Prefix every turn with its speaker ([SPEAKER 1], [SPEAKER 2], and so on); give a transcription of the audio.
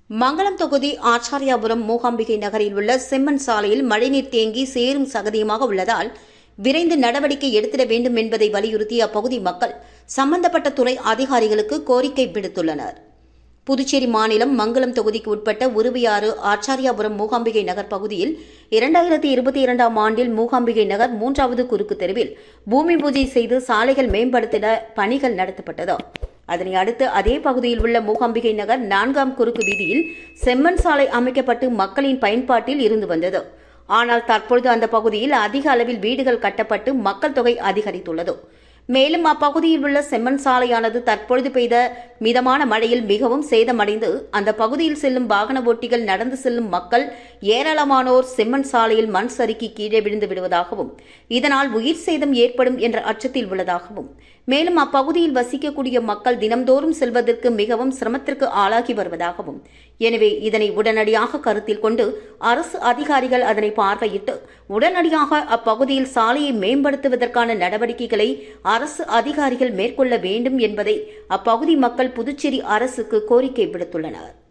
[SPEAKER 1] மங்களம் தொகுதி ஆச்சாரியாபுரம் மூகாம்பிகை நகரில் உள்ள செம்மண் சாலையில் மழைநீர் தேங்கி சேரும் சகதியுமாக உள்ளதால் விரைந்து நடவடிக்கை எடுத்திட வேண்டும் என்பதை வலியுறுத்தி அப்பகுதி மக்கள் சம்பந்தப்பட்ட துறை அதிகாரிகளுக்கு கோரிக்கை விடுத்துள்ளனர் புதுச்சேரி மாநிலம் மங்களம் தொகுதிக்கு உட்பட்ட உருவியாறு ஆச்சாரியாபுரம் மூகாம்பிகை நகர் பகுதியில் இரண்டாயிரத்தி இருபத்தி இரண்டாம் ஆண்டில் மூகாம்பிகை நகர் மூன்றாவது குறுக்கு தெருவில் பூமி பூஜை செய்து சாலைகள் மேம்படுத்திட பணிகள் நடத்தப்பட்டது அதனை அடுத்து அதே பகுதியில் உள்ள மூகாம்பிகை நகர் நான்காம் குறுக்கு வீதியில் செம்மண் சாலை அமைக்கப்பட்டு மக்களின் பயன்பாட்டில் இருந்து வந்தது ஆனால் தற்பொழுது அந்த பகுதியில் அதிக அளவில் வீடுகள் கட்டப்பட்டு மக்கள் தொகை அதிகரித்துள்ளது மேலும் அப்பகுதியில் உள்ள செம்மண் சாலையானது தற்பொழுது பெய்த மிதமான மழையில் மிகவும் சேதமடைந்து அந்த பகுதியில் செல்லும் வாகன ஓட்டிகள் நடந்து செல்லும் மக்கள் ஏராளமானோர் செம்மண் சாலையில் மண் சறுக்கி கீழே விழுந்து விடுவதாகவும் இதனால் உயிர் சேதம் ஏற்படும் என்ற அச்சத்தில் உள்ளதாகவும் மேலும் அப்பகுதியில் வசிக்கக்கூடிய மக்கள் தினம்தோறும் செல்வதற்கு மிகவும் சிரமத்திற்கு ஆளாகி வருவதாகவும் எனவே இதனை உடனடியாக கருத்தில் கொண்டு அரசு அதிகாரிகள் அதனை பார்வையிட்டு உடனடியாக அப்பகுதியில் சாலையை மேம்படுத்துவதற்கான நடவடிக்கைகளை அரசு அதிகாரிகள் மேற்கொள்ள வேண்டும் என்பதை அப்பகுதி மக்கள் புதுச்சேரி அரசுக்கு கோரிக்கை விடுத்துள்ளனர்